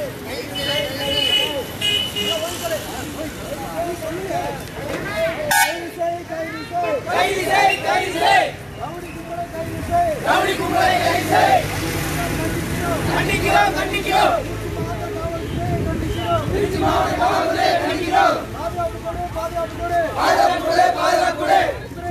கைது செய் கைது செய் ரவுடி கும்பலை கைது செய் கண்டிக்கிறோம் கண்டிக்கிறோம் திருச்சி மாவட்ட காவல்துறையை கண்டிக்கிறோம் பாதுகாப்பு கொடு பாதுகாப்பு கொடு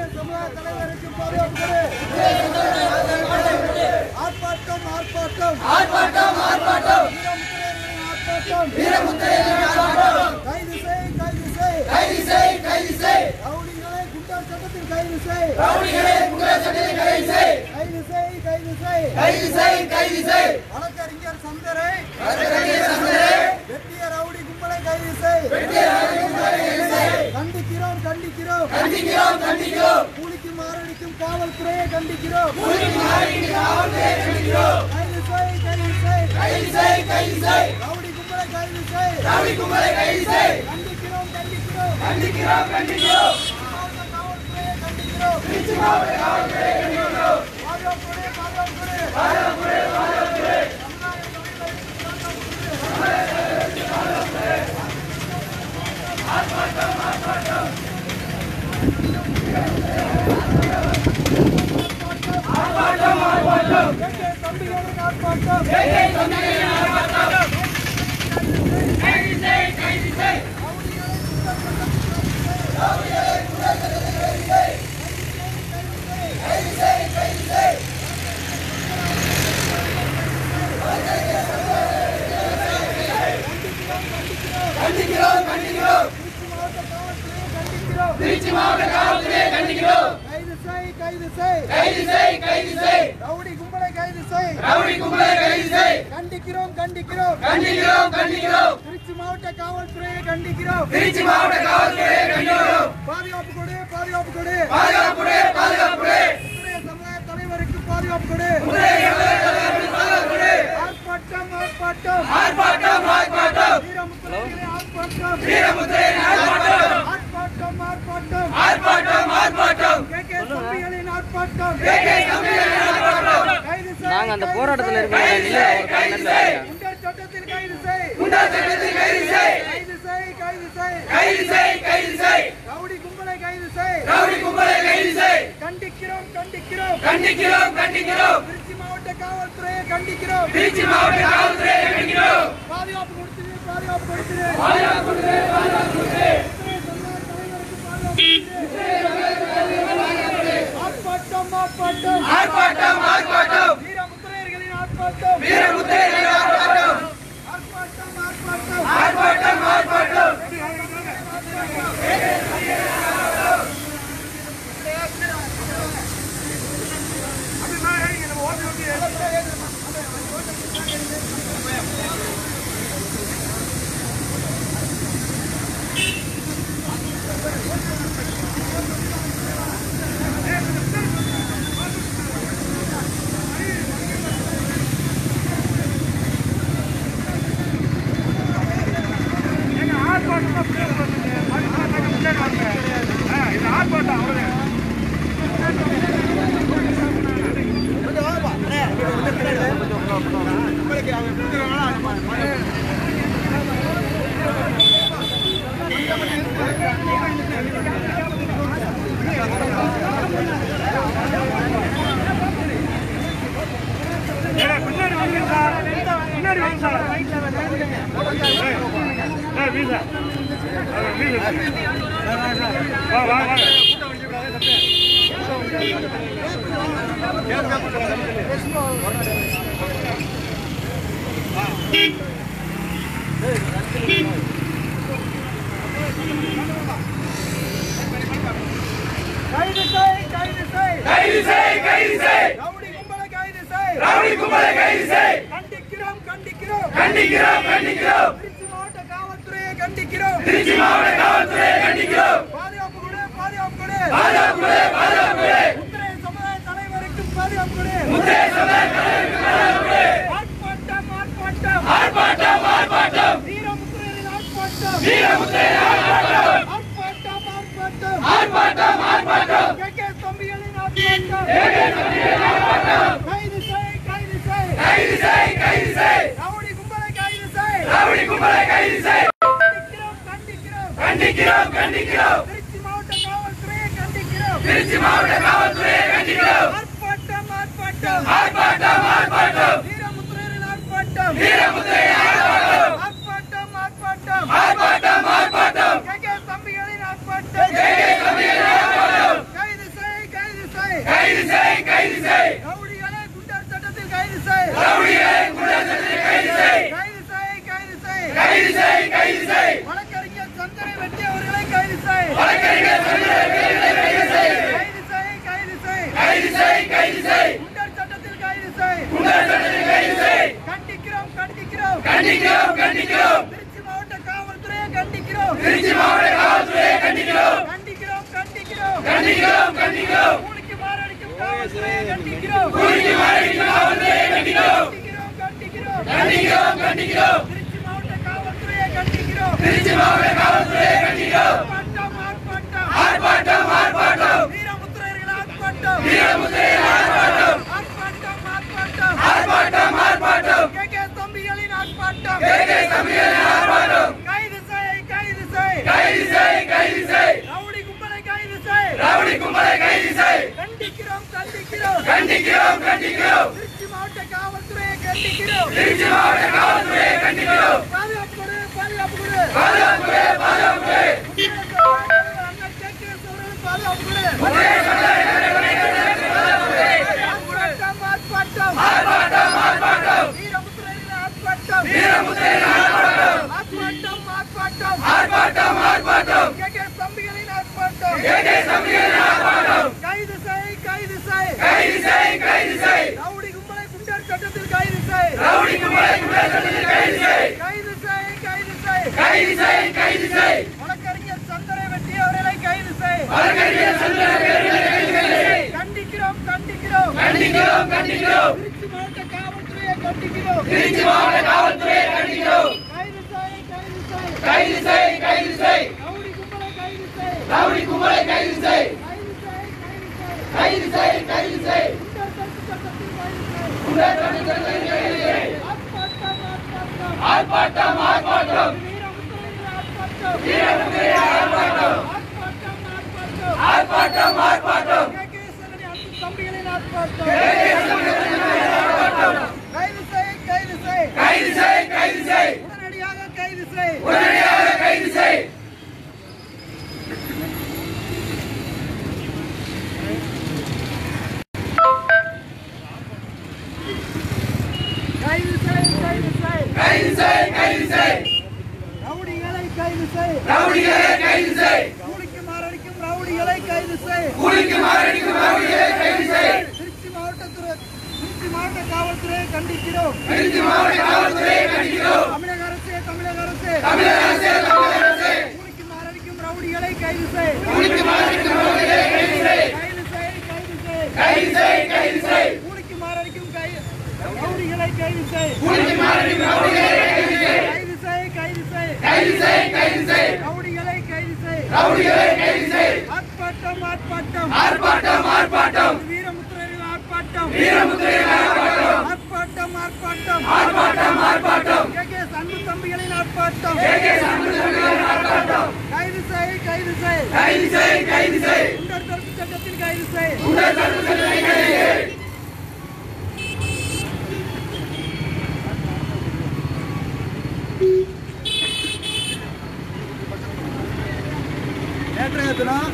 ஆர்ப்பாட்டம் ஆர்ப்பாட்டம் ஆர்ப்பாட்டம் ஆர்ப்பாட்டம் வீரமுத்திரையரின் ஆர்ப்பாட்டம் கைது செய் கைது செய் கைது செய் கைது செய் ரவுடிகளை குண்டர் சட்டத்தில் கைது செய் ரவுடிகளை குண்டர் சட்டத்தில் கைது செய் கைது செய் கைது செய் கைது செய் கைது செய் வழக்கறிஞர் சந்தரை வழக்கறிஞர் சந்தரே வெட்டிய ரவுடி கும்பலை கைது செய் வெட்டிய ரவுடி கும்பலை கைது செய் கண்டிக்கிறோம் கண்டிக்கிறோம் கண்டிக்கிறோம் கண்டிக்கிறோம் கூலிக்கு மாரடிக்கும் காவல்துறையை கண்டிக்கிறோம் கூலிக்கு மாறிக்கு காவல்துறையை கண்டிக்கிறோம் கைது செய் கைது செய் கைது செய் கைது செய் ரவுடி கும்பலை கைது செய் ரவுடி கும்பலை கைது செய் கண்டிக்கிறோம் கண்டிக்கிறோம் கண்டிக்கிறோம் கண்டிக்கிறோம் மாவட்ட காவல்துறையை கண்டிக்கிறோம் திருச்சி மாவட்ட காவல்துறையை கண்டிக்கிறோம் பாதுகாப்புடைய பாதுகாப்புடைய எங்கே தம்பிகளின் ஆர்ப்பாட்டம் கைது செய் கைது செய் கண்டிக்கிறோம் கண்டிக்கிறோம் திருச்சி மாவட்ட காவல்துறையை கண்டிக்கிறோம் கைது செய் கைது செய் கைது செய் கைது செய் ரவுடி கும்பலை கைது செய் ரவுடி கும்பலை கைது செய் கண்டிக்கிறோம் கண்டிக்கிறோம் கண்டிக்கிறோம் கண்டிக்கிறோம் திருச்சி மாவட்ட காவல்துறையை கண்டிக்கிறோம் திருச்சி மாவட்ட காவல்துறையை கண்டிக்கிறோம் பாதுகாப்பு கொடு பாதுகாப்பு கொடு பாதுகாப்புடைய பாதுகாப்புடைய இன்றைய சமுதாய தலைவருக்கு பாதுகாப்பு கொடு பாதுகாப்புடைய ஆர்ப்பாட்டம் ஆர்ப்பாட்டம் ஆர்ப்பாட்டம் ஆர்ப்பாட்டம் வீரமுத்திரைகளை ஆர்ப்பாட்டம் வீரமுத்திரையின் ஆர்ப்பாட்டம் ஆர்ப்பாட்டம் ஆர்ப்பாட்டம் ஆர்ப்பாட்டம் ஆர்ப்பாட்டம் கே கே தம்பிகளின் ஆர்ப்பாட்டம் கேகே தம்பிகளின் ஆர்ப்பாட்டம் கைது செய் நாங்க அந்த கைது போராட்டத்துல செய். இருக்கோம் இல்ல ஒரு கைது காரணத்துல செய் குண்டர் சட்டத்தில் கைது செய் குண்டா சட்டத்தில் கைது செய் கைது செய் கைது செய் கைது செய் கைது செய் ரவுடி கும்பலை கைது செய் ரவுடி கும்பலை கைது செய் கண்டிக்கிறோம் கண்டிக்கிறோம் கண்டிக்கிறோம் கண்டிக்கிறோம் திருச்சி மாவட்ட காவல்துறையை கண்டிக்கிறோம் திருச்சி மாவட்ட காவல்துறையை கண்டிக்கிறோம் பாதுகாப்பு கொடுத்துரு பாதுகாப்பு கொடுத்துரு பாதுகாப்புடைய பாதுகாப்புடைய ஆர்ப்பாட்டம் ஆர்ப்பாட்டம் ஆர்ப்பாட்டம் ஆர்ப்பாட்டம் வீரமுத்திரையர்களின் ஆர்ப்பாட்டம் வீரமுத்திரையின் ஆர்ப்பாட்டம் ஆர்ப்பாட்டம் ஆர்ப்பாட்டம் ஆர்ப்பாட்டம் ஆர்ப்பாட்டம் கைது செய் கைது செய் கைது செய் கைது செய் ரவுடி கும்பலை கைது செய் ரவுடி கும்பலை கைது செய் கண்டிக்கிறோம் கண்டிக்கிறோம் கண்டிக்கிறோம் கண்டிக்கிறோம் திருச்சி மாவட்ட காவல்துறையை கண்டிக்கிறோம் திருச்சி மாவட்ட காவல்துறையை கண்டிக்கிறோம் பாதுகாப்பு கொடு பாதுகாப்பு கொடு பாதுகாப்புடைய பாதுகாப்புடைய முத்திரை சமுதாய தலைவருக்கு பாதுகாப்பு கொடு முத்திரை சபை தலைவருக்கு பாதுகாப்புடைய ஆர்ப்பாட்டம் ஆர்ப்பாட்டம் ஆர்ப்பாட்டம் ஆர்ப்பாட்டம் வீரமுத்திரையரின் ஆர்ப்பாட்டம் வீரமுத்திரையின் ஆர்ப்பாட்டம் ஆர்ப்பாட்டம் ஆர்ப்பாட்டம் ஆர்ப்பாட்டம் ஆர்ப்பாட்டம் கே கே தம்பிகளின் ஆர்ப்பாட்டம் கைது செய் கைது செய் கைது செய் கைது செய் ரவுடி கும்பலை கைது செய் கண்டிக்கிறோம் கண்டிக்கிறோம் திருச்சி மாவட்ட காவல்துறையை கண்டிக்கிறோம் திருச்சி மாவட்ட காவல்துறையை கண்டிக்கிறோம் ஆர்ப்பாட்டம் ஆர்ப்பாட்டம் ஆர்ப்பாட்டம் ஆர்ப்பாட்டம் வீரமுத்திரையரின் ஆர்ப்பாட்டம் வீரமுத்திரை ஆர்ப்பாட்டம் ஆர்ப்பாட்டம் ஆர்ப்பாட்டம் ஆர்ப்பாட்டம் ஆர்ப்பாட்டம் கே கே தம்பிகளின் ஆர்ப்பாட்டம் கேகே சபையின் ஆர்ப்பாட்டம் கைது செய் கைது செய் கைது செய் கைது செய் ரவுடிகளை குண்டர் சட்டத்தில் கைது செய் ரவுடிகளை குண்டத்தில் கைது செய் கைது செய் கைது செய் கைது செய் கைது செய் வழக்கறிஞர் சந்தனை வெட்டியவர்களை கைது செய் வழக்கறிஞர் சந்திரசேகரனை கைது செய் கைது செய் கைது செய் கைது செய் கைது செய் குண்டர் சட்டத்தில் கைது செய் குண்டர் சட்டத்தில் கைது செய் கண்டிக்கிறோம் கண்டிக்கிறோம் கண்டிக்கிறோம் கண்டிக்கிறோம் திருச்சி மாவட்ட காவல்துறையை கண்டிக்கிறோம் திருச்சி மாவட்ட காவல்துறையை கண்டிக்கிறோம் கண்டிக்கிறோம் கண்டிக்கிறோம் கண்டிக்கிறோம் கண்டிக்கிறோம் கூலிக்கு மாரடிக்கும் காவல்துறையை கண்டிக்கிறோம் குறுக்கி மாறிக்கும் காவல்துறையை கண்டிக்கிறோம் கண்டிக்கிறோம் கண்டிக்கிறோம் கண்டிக்கிறோம் கண்டிக்கிறோம் திருச்சி மாவட்ட காவல்துறையை கண்டிக்கிறோம் திருச்சி மாவட்ட காவல்துறையை கண்டிக்கிறோம் ஆர்ப்பாட்டம் ஆர்ப்பாட்டம் ஆர்ப்பாட்டம் ஆர்ப்பாட்டம் வீரமுத்திரையர்கள் ஆர்ப்பாட்டம் வீரமுத்திரை ஆர்ப்பாட்டம் ஆர்ப்பாட்டம் ஆர்ப்பாட்டம் ஆர்ப்பாட்டம் ஆர்ப்பாட்டம் கே கே தம்பிகளின் ஆர்ப்பாட்டம் கேகே சபையின் ஆர்ப்பாட்டம் கைது செய் கைது செய் கைது செய் கைது செய் ரவுடி கும்பலை கைது செய் ரவுடி கும்பலை கைது செய் கண்டிக்கிறோம் கண்டிக்கிறோம் கண்டிக்கிறோம் கண்டிக்கிறோம் திருச்சி மாவட்ட காவல்துறையை கண்டிக்கிறோம் திருச்சி மாவட்ட காவல்துறையை கண்டிக்கிறோம் பாதுகாப்பு கொடு பாதுகாப்பு கொடு பாதுகாப்பு பாதுகாப்பு அண்ணன் கே கே சோழன் பாதுகாப்பு கொடு ஆர்ப்பாட்டம் ஆர்ப்பாட்டம் ஆர்ப்பாட்டம் ஆர்ப்பாட்டம் வீரமுத்திரையர்கள் ஆர்ப்பாட்டம் வீரமுத்திரை ஆர்ப்பாட்டம் ஆர்ப்பாட்டம் ஆர்ப்பாட்டம் ஆர்ப்பாட்டம் ஆர்ப்பாட்டம் கே கே தம்பிகளின் ஆர்ப்பாட்டம் கேகே சபையின் ஆர்ப்பாட்டம் கைது செய் கைது செய் கைது செய் கைது செய் ரவுடி கும்பலை குண்டர் சட்டத்தில் கைது செய் ரவுடி கும்பலை குண்டர் சட்டத்தில் கைது செய் கைது செய் கைது செய் கைது செய் கைது செய் வழக்கறிஞர் சந்தனை வெட்டியவர்களை கைது செய் வழக்கறிஞர் சந்திரசேகரனை கைது செய் கண்டிக்கிறோம் கண்டிக்கிறோம் கண்டிக்கிறோம் கண்டிக்கிறோம் திருச்சி மாவட்ட காவல்துறையை கண்டிக்கிறோம் திருச்சி மாவட்ட காவல்துறையை கண்டிக்கிறோம் கைது செய் கைது செய் கைது செய் கைது செய் ரவுடி கும்பலை கைது செய் ரவுடி கும்பலை கைது செய் கைது செய் கைது செய் கைது செய் கைது செய் குண்டர் தடுப்பு சட்டத்தில் கைது செய் குண்டர் சட்டத்தில் கைது செய் ஆர்ப்பாட்டம் ஆர்ப்பாட்டம் ஆர்ப்பாட்டம் ஆர்ப்பாட்டம் வீரமுத்திரையர்கள் ஆர்ப்பாட்டம் வீரமுத்திரை ஆர்ப்பாட்டம் ஆர்ப்பாட்டம் ஆர்ப்பாட்டம் ஆர்ப்பாட்டம் ஆர்ப்பாட்டம் கேகேசனி அன்பு தம்பிகளின் ஆர்ப்பாட்டம் கேகே சந்திரசேகரனை ஆர்ப்பாட்டம் கைது செய் கைது செய் கைது செய் கைது செய் உடனடியாக கைது செய் உடனடியாக கைது செய் கைது செய் கைது செய் கைது செய் கைது செய் ரவுடிகளை கைது செய் ரவுடிகளை கைது செய் கூலிக்கு மாரடிக்கும் ரவுடிகளை கைது செய் கூலிக்கு மாரடிக்கும் ரவுடிகளை கைது செய் திருச்சி மாவட்டத்துறை திருச்சி மாவட்ட காவல்துறையை கண்டிக்கிறோம் திருச்சி மாவட்ட காவல்துறையை கண்டிக்கிறோம் தமிழக அரசே தமிழக அரசே தமிழக அரசே தமிழக அரசே கூலிக்கு மாரடிக்கும் ரவுடிகளை கைது செய் கூலிக்கு மாரடிக்கும் ரவுடிகளை கைது செய் கைது செய் கைது செய் கைது செய் கைது செய் கூலிக்கு மாரடிக்கும் கை ரவுடிகளை கைது செய் கூலிக்கு மாரடிக்கும் ரவுடிகளை கைது செய் கைது செய் கைது செய் கைது செய் கைது செய் ரவுடிகளை கைது செய் ரவுடிகளை கைது செய் ஆர்ப்பாட்டம் ஆர்ப்பாட்டம் ஆர்ப்பாட்டம் ஆர்ப்பாட்டம் வீரமுத்திரையர்கள் ஆர்ப்பாட்டம் வீரமுத்திரை ஆர்ப்பாட்டம் ஆர்ப்பாட்டம் ஆர்ப்பாட்டம் ஆர்ப்பாட்டம் ஆர்ப்பாட்டம் கே கே அன்பு தம்பிகளின் ஆர்ப்பாட்டம் கேகே சந்திரசேகரனை ஆர்ப்பாட்டம் கைது செய் கைது செய் கைது செய் கைது செய் குண்டர் தடுப்பு சட்டத்தில் கைது செய் குண்டர் சட்டத்தில் கைது செய் நேற்றைய தினம்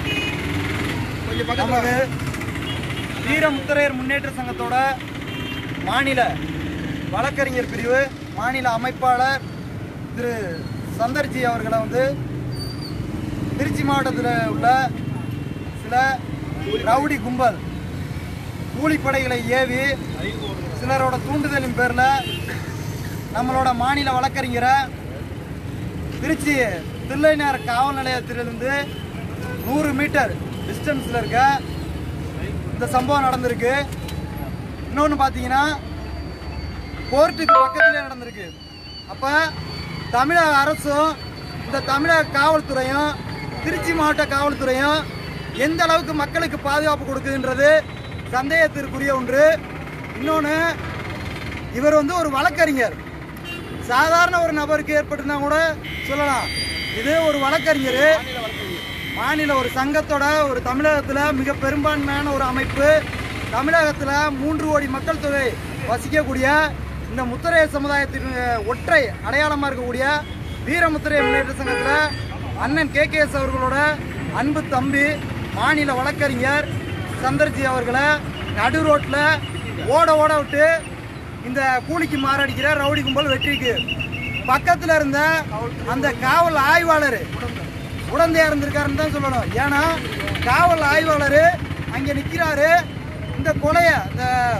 நமது வீரமுத்திரையர் முன்னேற்ற சங்கத்தோட மாநில வழக்கறிஞர் பிரிவு மாநில அமைப்பாளர் திரு சந்தர்ஜி அவர்களை வந்து திருச்சி மாவட்டத்தில் உள்ள சில ரவுடி கும்பல் கூலிப்படைகளை ஏவி சிலரோட தூண்டுதலின் பேரில் நம்மளோட மாநில வழக்கறிஞரை திருச்சி தில்லைநகர் காவல் நிலையத்திலிருந்து நூறு மீட்டர் டிஸ்டன்ஸில் இருக்க இந்த சம்பவம் நடந்திருக்கு இன்னொன்று பார்த்தீங்கன்னா கோர்ட்டுக்கு பக்கத்திலே நடந்திருக்கு அப்போ தமிழக அரசும் இந்த தமிழக காவல்துறையும் திருச்சி மாவட்ட காவல்துறையும் எந்த அளவுக்கு மக்களுக்கு பாதுகாப்பு கொடுக்குதுன்றது சந்தேகத்திற்குரிய ஒன்று இன்னொன்று இவர் வந்து ஒரு வழக்கறிஞர் சாதாரண ஒரு நபருக்கு ஏற்பட்டிருந்தா கூட சொல்லலாம் இது ஒரு வழக்கறிஞர் மாநில ஒரு சங்கத்தோட ஒரு தமிழகத்தில் மிக பெரும்பான்மையான ஒரு அமைப்பு தமிழகத்தில் மூன்று கோடி மக்கள் தொகை வசிக்கக்கூடிய இந்த முத்திரைய சமுதாயத்தின் அஹ், ஒற்றை அடையாளமாக இருக்கக்கூடிய வீரமுத்திரைய முன்னேற்ற சங்கத்தில் அண்ணன் கே கே எஸ் அவர்களோட அன்பு தம்பி மாநில வழக்கறிஞர் சந்தர்ஜி அவர்களை நடு ரோட்டில் ஓட ஓட விட்டு இந்த கூலிக்கு மாரடிக்கிற ரவுடி கும்பல் வெற்றிக்கு பக்கத்தில் இருந்த அந்த காவல் ஆய்வாளர் உடந்தையா இருந்திருக்காருன்னு தான் சொல்லணும் ஏன்னா காவல் ஆய்வாளர் அங்கே நிற்கிறாரு இந்த கொலைய இந்த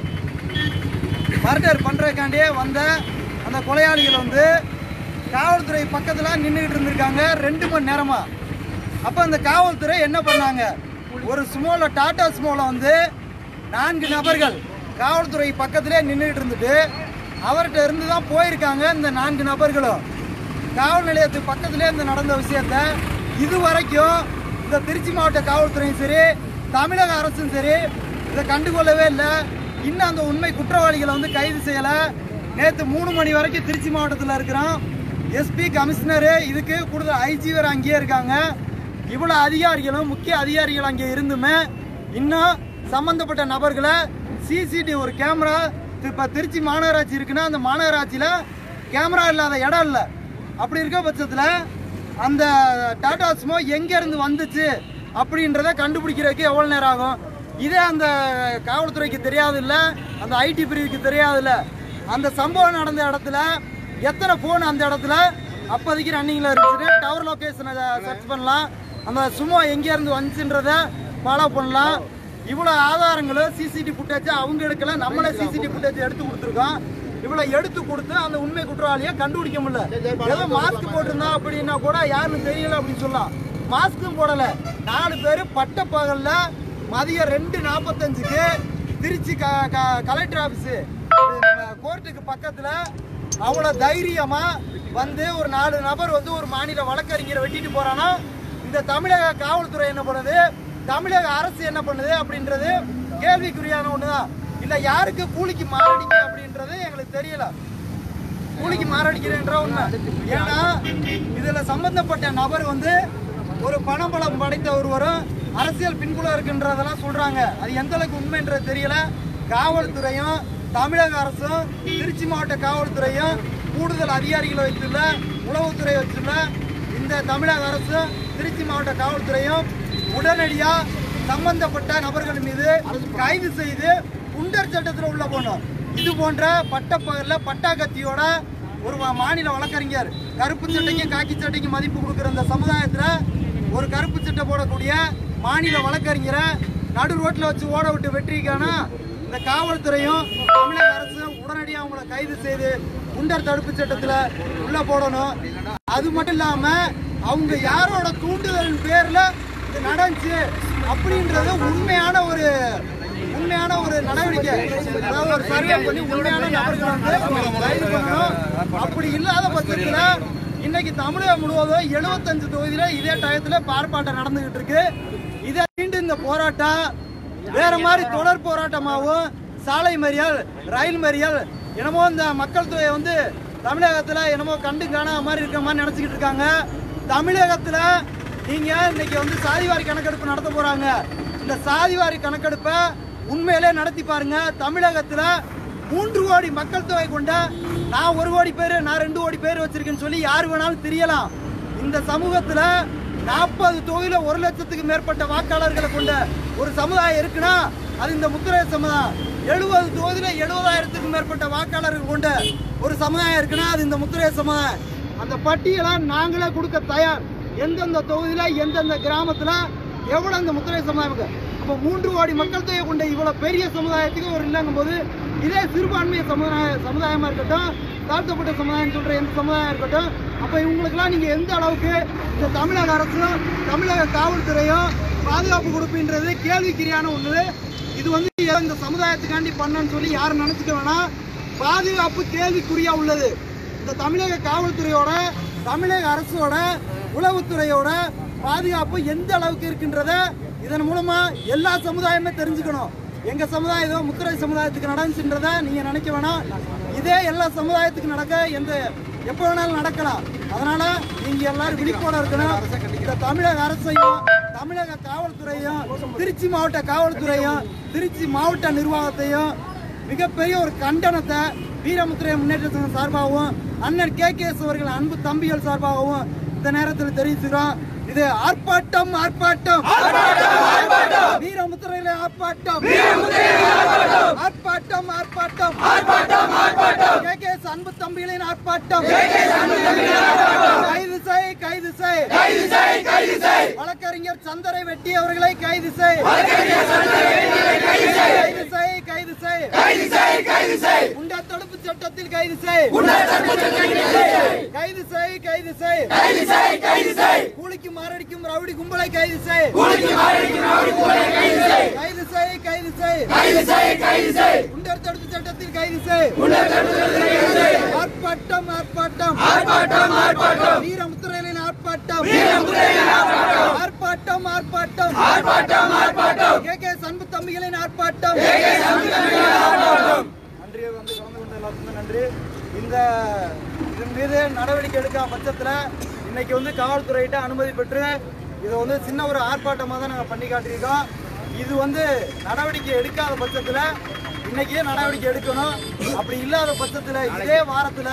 மர்டர் பண்ணுறதுக்காண்டியே வந்த அந்த கொலையாளிகள் வந்து காவல்துறை பக்கத்தில் நின்றுக்கிட்டு இருந்திருக்காங்க ரெண்டு மணி நேரமா அப்போ அந்த காவல்துறை என்ன பண்ணாங்க ஒரு ஸ்மோல டாடா ஸ்மோல வந்து நான்கு நபர்கள் காவல்துறை பக்கத்திலே நின்றுக்கிட்டு இருந்துட்டு அவர்கிட்ட இருந்து தான் போயிருக்காங்க இந்த நான்கு நபர்களும் காவல் நிலையத்துக்கு பக்கத்திலே இந்த நடந்த விஷயத்த இது வரைக்கும் இந்த திருச்சி மாவட்ட காவல்துறையும் சரி தமிழக அரசும் சரி இதை கண்டுகொள்ளவே இல்லை இன்னும் அந்த உண்மை குற்றவாளிகளை வந்து கைது செய்யலை நேற்று மூணு மணி வரைக்கும் திருச்சி மாவட்டத்தில் இருக்கிறோம் எஸ்பி கமிஷனரு இதுக்கு கூடுதல் ஐஜி வேறு அங்கேயே இருக்காங்க இவ்வளோ அதிகாரிகளும் முக்கிய அதிகாரிகள் அங்கே இருந்துமே இன்னும் சம்பந்தப்பட்ட நபர்களை சிசிடிவி ஒரு கேமரா இப்போ திருச்சி மாநகராட்சி இருக்குன்னா அந்த மாநகராட்சியில் கேமரா இல்லாத இடம் இல்லை அப்படி இருக்க பட்சத்தில் அந்த டாடா ஸ்மோ எங்கேருந்து வந்துச்சு அப்படின்றத கண்டுபிடிக்கிறதுக்கு எவ்வளோ நேரம் ஆகும் இதே அந்த காவல்துறைக்கு தெரியாது இல்லை அந்த ஐடி பிரிவுக்கு தெரியாது இல்லை அந்த சம்பவம் நடந்த இடத்துல எத்தனை ஃபோன் அந்த இடத்துல அப்போதைக்கு ரன்னிங்கில் இருந்துச்சு டவர் லொக்கேஷனை சர்ச் பண்ணலாம் அந்த சுமோ எங்கேருந்து வந்துச்சுன்றத ஃபாலோ பண்ணலாம் இவ்வளோ ஆதாரங்களும் சிசிடிவி ஃபுட்டேஜ் அவங்க எடுக்கல நம்மளே சிசிடிவி ஃபுட்டேஜ் எடுத்து கொடுத்துருக்கோம் இவ்வளோ எடுத்து கொடுத்து அந்த உண்மை குற்றவாளியை கண்டுபிடிக்க முடியல ஏதோ மாஸ்க் போட்டிருந்தா அப்படின்னா கூட யாருன்னு தெரியல அப்படின்னு சொல்லலாம் மாஸ்க்கும் போடல நாலு பேர் பட்ட பகல்ல மதியம் ரெண்டு நாற்பத்தஞ்சுக்கு திருச்சி க க- கலெக்டர் ஆஃபீஸு கோர்ட்டுக்கு பக்கத்தில் அவ்வளோ தைரியமா வந்து ஒரு நாலு நபர் வந்து ஒரு மாநில வழக்கறிஞரை வெட்டிட்டு போறானா இந்த தமிழக காவல்துறை என்ன பண்ணுது தமிழக அரசு என்ன பண்ணுது அப்படின்றது கேள்விக்குறியான ஒண்ணுதான் இல்ல யாருக்கு கூலிக்கு மாரடிங்க அப்படின்றது எங்களுக்கு தெரியல கூலிக்கு மாரடிக்கிறேன்ற உண்மை ஏன்னா இதுல சம்பந்தப்பட்ட நபர் வந்து ஒரு பணபலம் படைத்த ஒருவரும் அரசியல் பின்புலம் இருக்குன்றதெல்லாம் சொல்றாங்க அது எந்த அளவுக்கு உண்மைன்றது தெரியல காவல்துறையும் தமிழக அரசும் திருச்சி மாவட்ட காவல்துறையும் கூடுதல் அதிகாரிகளை வைத்துள்ள உளவுத்துறை வச்சுள்ள இந்த தமிழக அரசும் திருச்சி மாவட்ட காவல்துறையும் உடனடியா சம்பந்தப்பட்ட நபர்கள் மீது கைது செய்து குண்டர் சட்டத்தில் உள்ள போனோம் இது போன்ற பட்டப்பகல்ல பட்டா கத்தியோட ஒரு மா- மாநில வழக்கறிஞர் கருப்பு சட்டைக்கும் காக்கி சட்டைக்கும் மதிப்பு கொடுக்குற இந்த சமுதாயத்துல ஒரு கருப்பு சட்டை போடக்கூடிய மாநில வழக்கறிஞரை நடு ரோட்ல வச்சு ஓட விட்டு வெற்றிக்கான இந்த காவல்துறையும் தமிழக அரசும் உடனடியாக அவங்கள கைது செய்து குண்டர் தடுப்பு சட்டத்துல உள்ள போடணும் அது மட்டும் இல்லாம அவங்க யாரோட தூண்டுதலின் பேர்ல இது நடந்துச்சு அப்படின்றது உண்மையான ஒரு உண்மையான ஒரு நடவடிக்கை அதாவது ஒரு சர்வே பண்ணி உண்மையான நபர்களை வந்து கைது பண்ணணும் அப்படி இல்லாத பட்சத்துல இன்னைக்கு தமிழகம் முழுவதும் 75 தொகுதியில இதே டயத்துல ஆர்ப்பாட்டம் நடந்துகிட்டு இருக்கு இதை மீண்டும் இந்த போராட்டம் வேற மாதிரி தொடர் போராட்டமாகவும் சாலை மறியல் ரயில் மறியல் என்னமோ இந்த மக்கள் தொகை வந்து தமிழகத்துல என்னமோ கண்டு காணாத மாதிரி இருக்கிற மாதிரி நினைச்சுக்கிட்டு இருக்காங்க தமிழகத்துல நீங்க இன்னைக்கு வந்து சாதிவாரி கணக்கெடுப்பு நடத்த போறாங்க இந்த சாதிவாரி கணக்கெடுப்பை உண்மையிலே நடத்தி பாருங்க தமிழகத்துல மூன்று கோடி மக்கள் தொகை கொண்ட நான் ஒரு கோடி பேர் நான் ரெண்டு கோடி பேர் வச்சிருக்கேன்னு சொல்லி யார் வேணாலும் தெரியலாம் இந்த சமூகத்துல நாற்பது தொகுதியில ஒரு லட்சத்துக்கு மேற்பட்ட வாக்காளர்களை கொண்ட ஒரு சமுதாயம் இருக்குன்னா அது இந்த முத்திரை சமுதாயம் எழுபது தொகுதியில எழுபதாயிரத்துக்கும் மேற்பட்ட வாக்காளர்கள் கொண்ட ஒரு சமுதாயம் இருக்குன்னா அது இந்த முத்திரை சமுதாயம் அந்த பட்டியலை நாங்களே கொடுக்க தயார் எந்தெந்த தொகுதியில எந்தெந்த கிராமத்துல எவ்வளவு இந்த முத்திரை சமுதாயம் இருக்கு அப்போ மூன்று கோடி மக்கள் தொகை கொண்ட இவ்வளவு பெரிய சமுதாயத்துக்கு ஒரு இல்லைங்கும் போது இதே சிறுபான்மை சமுதாய சமுதாயமா இருக்கட்டும் தாழ்த்தப்பட்ட சமுதாயம் சொல்ற எந்த சமுதாயம் இருக்கட்டும் அப்ப இவங்களுக்கெல்லாம் நீங்க எந்த அளவுக்கு இந்த தமிழக அரசும் தமிழக காவல்துறையும் பாதுகாப்பு கொடுப்புன்றது கேள்விக்குறியான ஒண்ணு இது வந்து ஏதோ இந்த சமுதாயத்துக்காண்டி பண்ணன்னு சொல்லி யாரும் நினைச்சுக்க வேணாம் பாதுகாப்பு கேள்விக்குறியா உள்ளது இந்த தமிழக காவல்துறையோட தமிழக அரசோட உளவுத்துறையோட பாதுகாப்பு எந்த அளவுக்கு இருக்கின்றத இதன் மூலமா எல்லா சமுதாயமே தெரிஞ்சுக்கணும் எங்க சமுதாயம் ஏதோ முத்திரை சமுதாயத்துக்கு நடந்துச்சுன்றத நீங்க நினைக்க வேணாம் இதே எல்லா சமுதாயத்துக்கு நடக்க எந்த எப்போ வேணாலும் நடக்கலாம் அதனால நீங்க எல்லாரும் விழிப்போட இருக்கணும் இந்த தமிழக அரசையும் தமிழக காவல்துறையும் திருச்சி மாவட்ட காவல்துறையும் திருச்சி மாவட்ட நிர்வாகத்தையும் மிகப்பெரிய ஒரு கண்டனத்தை வீரமுத்திரை முன்னேற்ற சங்கம் சார்பாகவும் அண்ணன் கே கே எஸ் அவர்கள் அன்பு தம்பிகள் சார்பாகவும் இந்த நேரத்தில் தெரிவிச்சுக்கிறோம் இது ஆர்ப்பாட்டம் ஆர்ப்பாட்டம் வீரமுத்திரையில ஆர்ப்பாட்டம் ஆர்ப்பாட்டம் ஆர்ப்பாட்டம் கே கே எஸ் அன்பு தம்பிகளின் ஆர்ப்பாட்டம் கைது செய் கைது செய் வழக்கறிஞர் சந்தரை வெட்டி அவர்களை கைது செய் கைது செய் கைது செய் குண்டா தடுப்பு சட்டத்தில் கைது செய் கைது செய் கைது செய் கூலிக்கு மாரடிக்கும் ரவுடி கும்பலை கைது செய் கைது செய் கைது செய் குண்டர் தடுப்பு சட்டத்தில் கைது செய் ஆர்ப்பாட்டம் ஆர்ப்பாட்டம் வீரமுத்திரையின் ஆர்ப்பாட்டம் ஆர்ப்பாட்டம் ஆர்ப்பாட்டம் கே கே அன்பு தம்பிகளின் ஆர்ப்பாட்டம் நன்றி வந்து கலந்து கொண்ட எல்லாத்துக்கும் நன்றி இந்த இதன் மீது நடவடிக்கை எடுக்காத பட்சத்தில் இன்னைக்கு வந்து காவல்துறையிட்ட அனுமதி பெற்று இதை வந்து சின்ன ஒரு ஆர்ப்பாட்டமாக தான் நாங்கள் பண்ணி காட்டியிருக்கோம் இது வந்து நடவடிக்கை எடுக்காத பட்சத்தில் இன்னைக்கே நடவடிக்கை எடுக்கணும் அப்படி இல்லாத பட்சத்தில் இதே வாரத்தில்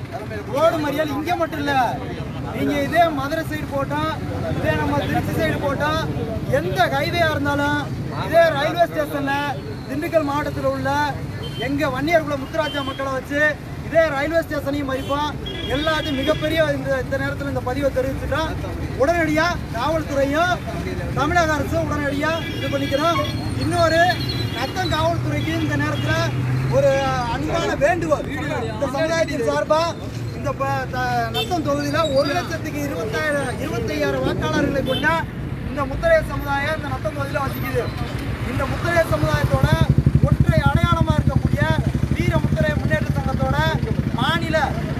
ரோடு மறியல் இங்கே மட்டும் இல்லை நீங்க இதே மதுரை சைடு போட்டோம் இதே நம்ம திருச்சி சைடு போட்டோம் எந்த ஹைவேயா இருந்தாலும் இதே ரயில்வே ஸ்டேஷன்ல திண்டுக்கல் மாவட்டத்தில் உள்ள எங்க வன்னியர்குல முத்துராஜா மக்களை வச்சு இதே ரயில்வே ஸ்டேஷனையும் மறிப்போம் எல்லாத்தையும் மிகப்பெரிய இந்த இந்த நேரத்தில் இந்த பதிவை தெரிவிச்சுட்டோம் உடனடியா காவல்துறையும் தமிழக அரசும் உடனடியா இது பண்ணிக்கிறோம் இன்னொரு நத்தம் காவல்துறைக்கு இந்த நேரத்தில் ஒரு அன்பான வேண்டுகோள் இந்த சமுதாயத்தின் சார்பா இந்த ப- த- நத்தம் தொகுதியில ஒரு லட்சத்துக்கு இருபத்தாயிரம் இருபத்தையாயிரம் வாக்காளர்களை கொண்ட இந்த முத்திரைய சமுதாயம் இந்த நத்தம் தொகுதியில வசிக்குது இந்த முத்திரைய சமுதாயத்தோட ஒற்றை அடையாளமா இருக்கக்கூடிய வீர முத்திரைய முன்னேற்ற சங்கத்தோட மாநில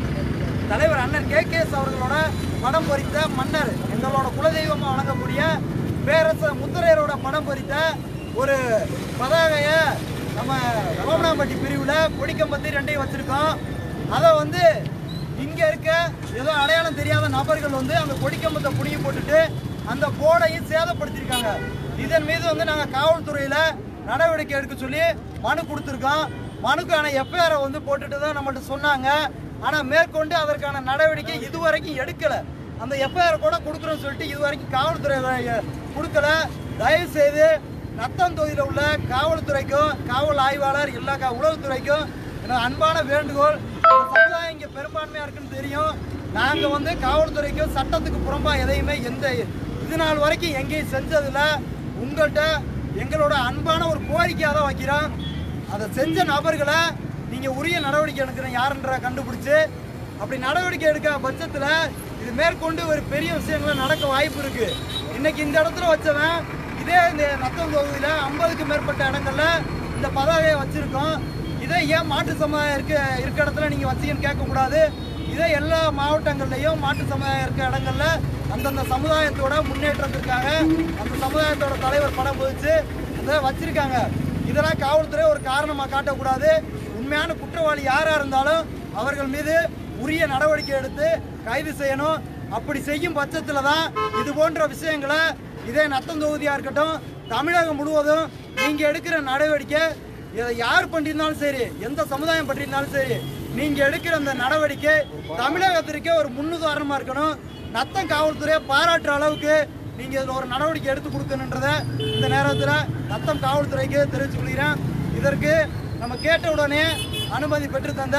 தலைவர் அண்ணன் கே கே எஸ் அவர்களோட படம் பொறித்த மன்னர் எங்களோட குலதெய்வமா வழங்கக்கூடிய பேரரச முத்திரையரோட படம் பொறித்த ஒரு பதாகைய நம்ம கோமனாம்பட்டி பிரிவுல கொடிக்கம்பத்தி ரெண்டையும் வச்சிருக்கோம் அதை வந்து இங்க இருக்க ஏதோ அடையாளம் தெரியாத நபர்கள் வந்து அந்த கொடிக்கம்பத்தை புடிங்கி போட்டுட்டு அந்த போர்டையும் சேதப்படுத்தியிருக்காங்க இதன் மீது வந்து நாங்க காவல்துறையில நடவடிக்கை எடுக்க சொல்லி மனு கொடுத்துருக்கோம் மனுக்கான எஃப்ஐஆரை வந்து போட்டுட்டு தான் நம்மகிட்ட சொன்னாங்க ஆனா மேற்கொண்டு அதற்கான நடவடிக்கை இதுவரைக்கும் எடுக்கல அந்த எஃப்ஐஆர் கூட கொடுக்குறோம்னு சொல்லிட்டு இதுவரைக்கும் காவல்துறை அஹ், கொடுக்கல தயவு செய்து நத்தம் தொகுதியில் உள்ள காவல்துறைக்கும் காவல் ஆய்வாளர் எல்லா கா- உளவுத்துறைக்கும் என்னோட அன்பான வேண்டுகோள் இந்த சமுதாயம் இங்க பெரும்பான்மையா இருக்குன்னு தெரியும் நாங்க வந்து காவல்துறைக்கும் சட்டத்துக்கு புறம்பா எதையுமே எந்த இது நாள் வரைக்கும் எங்கேயும் செஞ்சதில்ல உங்கள்கிட்ட எங்களோட அன்பான ஒரு கோரிக்கையாக தான் வைக்கிறோம் அதை செஞ்ச நபர்களை நீங்க உரிய நடவடிக்கை எடுக்கணும் யாருன்ற கண்டுபிடிச்சு அப்படி நடவடிக்கை எடுக்க பட்சத்துல இது மேற்கொண்டு ஒரு பெரிய விஷயங்கள் நடக்க வாய்ப்பு இருக்கு இன்னைக்கு இந்த இடத்துல வச்சவன் இதே இந்த நத்தம் தொகுதியில ஐம்பதுக்கு மேற்பட்ட இடங்கள்ல இந்த பதாகையை வச்சிருக்கோம் இதே ஏன் மாட்டு சமுதாயம் இருக்க இருக்க இடத்துல நீங்க வச்சீங்கன்னு கேட்கக்கூடாது இதே எல்லா மாவட்டங்கள்லயும் மாட்டு சமுதாயம் இருக்க இடங்கள்ல அந்தந்த சமுதாயத்தோட முன்னேற்றத்திற்காக அந்த சமுதாயத்தோட தலைவர் படம் பதிச்சு அதை வச்சிருக்காங்க இதெல்லாம் காவல்துறை ஒரு காரணமா காட்டக்கூடாது உண்மையான குற்றவாளி யாரா இருந்தாலும் அவர்கள் மீது உரிய நடவடிக்கை எடுத்து கைது செய்யணும் அப்படி செய்யும் பட்சத்துல தான் இது போன்ற விஷயங்களை இதே நத்தம் தொகுதியா இருக்கட்டும் தமிழகம் முழுவதும் நீங்க எடுக்கிற நடவடிக்கை இதை யார் பண்ணியிருந்தாலும் சரி எந்த சமுதாயம் பண்ணியிருந்தாலும் சரி நீங்க எடுக்கிற அந்த நடவடிக்கை தமிழகத்திற்கே ஒரு முன்னுதாரணமா இருக்கணும் நத்தம் காவல்துறையை பாராட்டுற அளவுக்கு நீங்க இதுல ஒரு நடவடிக்கை எடுத்து கொடுக்கணுன்றத இந்த நேரத்தில் நத்தம் காவல்துறைக்கு தெரிவிச்சு கொள்கிறேன் இதற்கு நம்ம கேட்ட உடனே அனுமதி பெற்று தந்த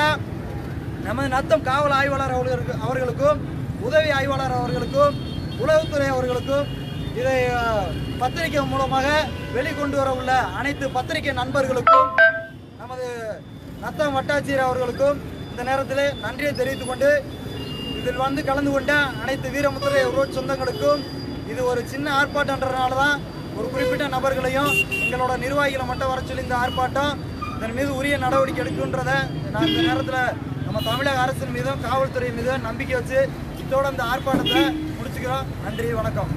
நமது நத்தம் காவல் ஆய்வாளர் அவர்களுக்கு அவர்களுக்கும் உதவி ஆய்வாளர் அவர்களுக்கும் உளவுத்துறை அவர்களுக்கும் இதை அஹ், பத்திரிகை மூலமாக வெளிக்கொண்டு வர உள்ள அனைத்து பத்திரிகை நண்பர்களுக்கும் நமது நத்தம் வட்டாட்சியர் அவர்களுக்கும் இந்த நேரத்தில் நன்றியை தெரிவித்துக் கொண்டு இதில் வந்து கலந்து கொண்ட அனைத்து வீரமுத்திரை ரோட் சொந்தங்களுக்கும் இது ஒரு சின்ன ஆர்ப்பாட்டம்ன்றதுனால தான் ஒரு குறிப்பிட்ட நபர்களையும் எங்களோட நிர்வாகிகளை மட்டும் வர சொல்லி இந்த ஆர்ப்பாட்டம் இதன் மீது உரிய நடவடிக்கை எடுக்குன்றத நான் இந்த நேரத்தில் நம்ம தமிழக அரசின் மீதும் காவல்துறை மீதும் நம்பிக்கை வச்சு இதோட இந்த ஆர்ப்பாட்டத்தை முடிச்சுக்கிறோம் நன்றி வணக்கம்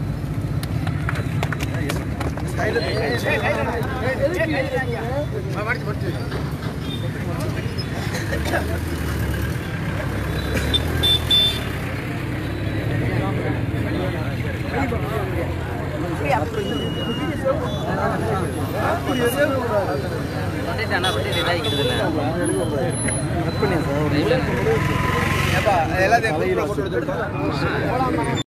எல்லாத்தையும்